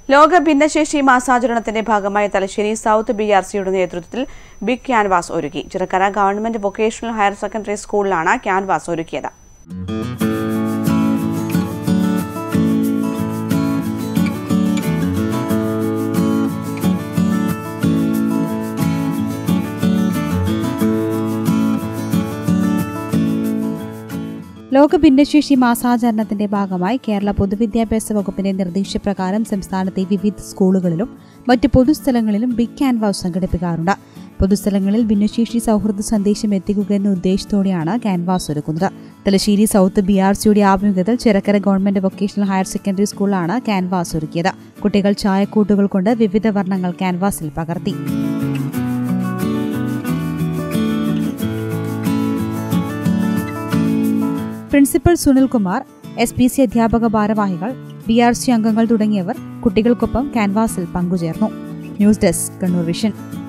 ലോക ഭിന്നശേഷി മാസാചരണത്തിന്റെ ഭാഗമായി തലശ്ശേരി സൗത്ത് ബി ആർ സിയുടെ നേതൃത്വത്തിൽ ബിഗ് ക്യാൻവാസ് ഒരുക്കി Chirakkara government vocational higher secondary സ്കൂളിലാണ് ക്യാൻവാസ് ഒരുക്കിയത് ലോക ഭിന്നശേഷി മാസാചരണത്തിന്റെ ഭാഗമായി കേരള പൊതുവിദ്യാഭ്യാസ വകുപ്പിന്റെ നിർദ്ദേശപ്രകാരം സംസ്ഥാനത്തെ വിവിധ സ്കൂളുകളിലും മറ്റ് പൊതുസ്ഥലങ്ങളിലും ബിഗ് ക്യാൻവാസ് സംഘടിപ്പിക്കാറുണ്ട് പൊതുസ്ഥലങ്ങളിൽ ഭിന്നശേഷി സൗഹൃദ സന്ദേശം എത്തിക്കുക എന്ന ഉദ്ദേശത്തോടെയാണ് ക്യാൻവാസ് ഒരുക്കുന്നത് തലശ്ശേരി സൗത്ത് ബി ആർ സിയുടെ ആഭിമുഖ്യത്തിൽ Chirakkara government vocational higher secondary സ്കൂളിലാണ് ക്യാൻവാസ് ഒരുക്കിയത് കുട്ടികൾ ചായക്കൂട്ടുകൾ കൊണ്ട് വിവിധ വർണ്ണങ്ങൾ ക്യാൻവാസിൽ പകർത്തി principal Sunilkumar S P C അധ്യാപക ഭാരവാഹികൾ ബി ആർ സി അംഗങ്ങൾ തുടങ്ങിയവർ കുട്ടികൾക്കൊപ്പം ക്യാൻവാസിൽ പങ്കുചേർന്നു ന്യൂസ് ഡെസ്ക് കണ്ണൂർ വിഷൻ